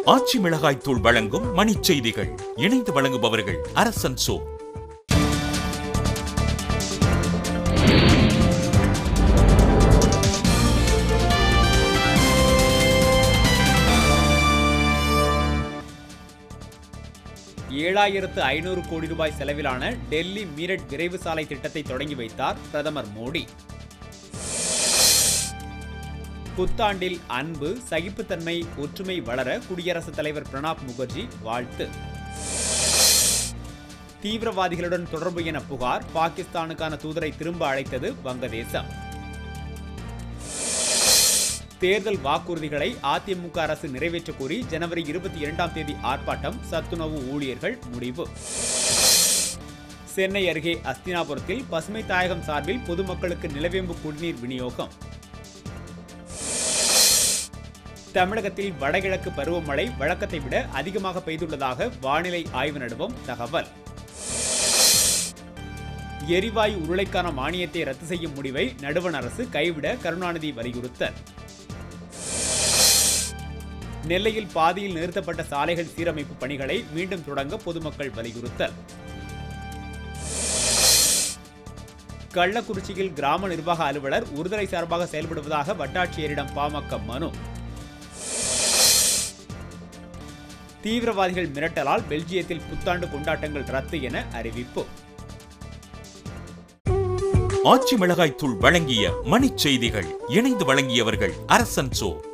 ஆச்சி மிளகாய் தூள் வழங்கும் மணிச் செய்திகள் இணைந்து வழங்குபவர்கள் அரசன் சோ ஏழாயிரத்து ஐநூறு கோடி ரூபாய் செலவிலான டெல்லி மீரட் விரைவு சாலை திட்டத்தை தொடங்கி வைத்தார் பிரதமர் மோடி புத்தாண்டில் அன்பு சகிப்புத்தன்மை ஒற்றுமை வளர குடியரசுத் தலைவர் பிரணாப் முகர்ஜி வாழ்த்து தீவிரவாதிகளுடன் தொடர்பு என புகார் பாகிஸ்தானுக்கான தூதரை திரும்ப அழைத்தது வங்கதேசம் தேர்தல் வாக்குறுதிகளை அதிமுக அரசு நிறைவேற்ற கோரி ஜனவரி இருபத்தி இரண்டாம் தேதி ஆர்ப்பாட்டம் சத்துணவு ஊழியர்கள் முடிவு சென்னை அருகே அஸ்தினாபுரத்தில் பசுமை தாயகம் சார்பில் பொதுமக்களுக்கு நிலவேம்பு குடிநீர் விநியோகம் தமிழகத்தில் வடகிழக்கு பருவமழை வழக்கத்தை விட அதிகமாக பெய்துள்ளதாக வானிலை ஆய்வு நடுவம் தகவல் எரிவாயு உருளைக்கான மானியத்தை ரத்து செய்யும் முடிவை நடுவண் அரசு கைவிட கருணாநிதி வலியுறுத்தல் நெல்லையில் பாதியில் நிறுத்தப்பட்ட சாலைகள் சீரமைப்பு பணிகளை மீண்டும் தொடங்க பொதுமக்கள் வலியுறுத்தல் கள்ளக்குறிச்சியில் கிராம நிர்வாக அலுவலர் ஒருதலை சார்பாக செயல்படுவதாக வட்டாட்சியரிடம் பாமக மனு தீவிரவாதிகள் மிரட்டலால் பெல்ஜியத்தில் புத்தாண்டு கொண்டாட்டங்கள் ரத்து என அறிவிப்பு ஆச்சி மிளகாய் தூள் வழங்கிய மணிச் செய்திகள் இணைந்து வழங்கியவர்கள் அரசன் சோ